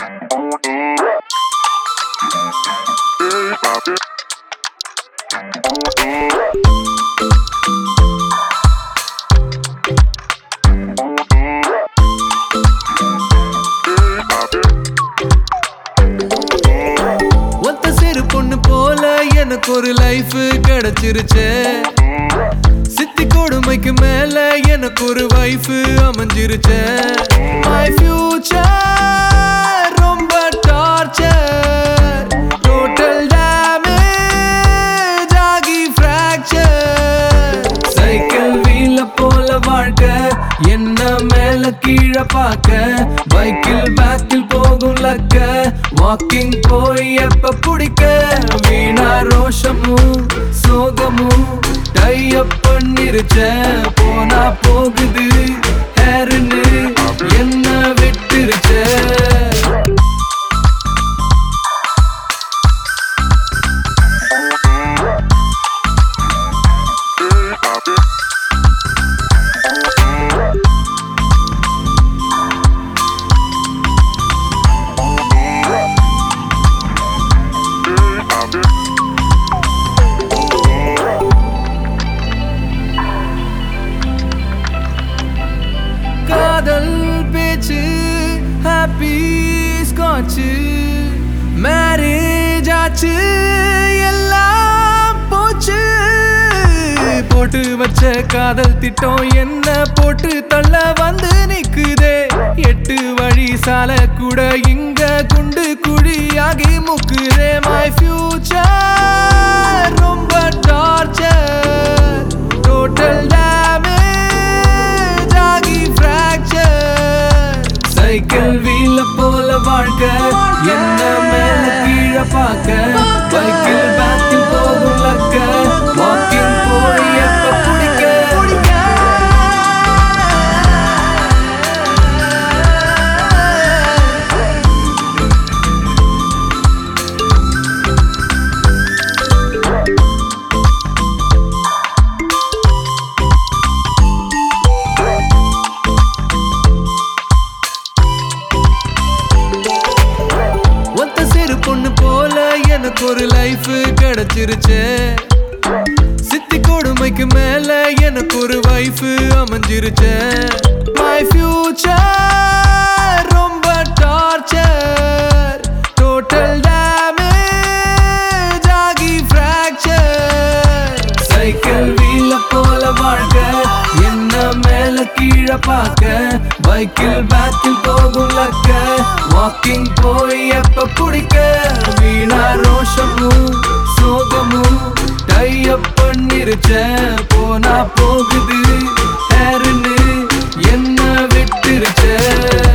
ஒத்த சிறு பொண்ணு போல எனக்கு ஒரு லைஃப் கிடைச்சிருச்சே சித்தி கொடுமைக்கு மேல எனக்கு ஒரு வைஃப் அமைஞ்சிருச்சே மை ஃபியூச்சர் ரொம்ப டார்ச்சர் டோட்டல் டேமேஜ் ஆகி ஃப்ராக்சர் சைக்கிள் வீல போல வாழ்க்கை என்ன மேல கீழே பார்க்க பைக்கில் பேக்கில் போகும் லக்க வாக்கிங் போய் எப்ப பிடிக்க வீணா ரோஷமும் சோகமும் டை அப் பண்ணிருச்ச போனா போகுது ஹேருன்னு என்ன விட்டுருச்ச காதல் பேச்சு ஹாப்பி ஸ்காட்சு மேரேஜ் ஆச்சு எல்லாம் போச்சு போட்டு வச்ச காதல் திட்டம் என்ன போட்டு தள்ள வந்து நிக்குதே எட்டு வழி சாலை கூட இங்க குண்டு குழியாகி முக்குதே மை ஃபியூச்சர் ரொம்ப டார்ச்சர் டோட்டல் டேமேஜ் ஆகி ஃப்ராக்சர் சைக்கிள் வீல போல வாழ்க்கை என்ன மேல கீழே பார்க்க பைக்கில் பேக்கில் போகும் லக்க வாக்கிங் போய் எப்ப பிடிக்க ஒத்த சிறு பொண்ணு போல எனக்கு ஒரு லைஃப் கிடைச்சிருச்சே சித்தி கொடுமைக்கு மேல எனக்கு ஒரு வைஃப் அமைஞ்சிருச்சே மை ஃபியூச்சர் ரொம்ப டார்ச்சர் டோட்டல் டேமேஜ் ஆகி ஃப்ராக்சர் சைக்கிள் வீல போல வாழ்க்கை என்ன மேல கீழே பார்க்க பைக்கில் பேக்கில் போகும் லக்க வாக்கிங் போய் எப்ப பிடிக்க வீணா ரோஷமும் சோகமும் டை அப் பண்ணிருச்ச போனா போகுது ஹேருன்னு என்ன விட்டுருச்ச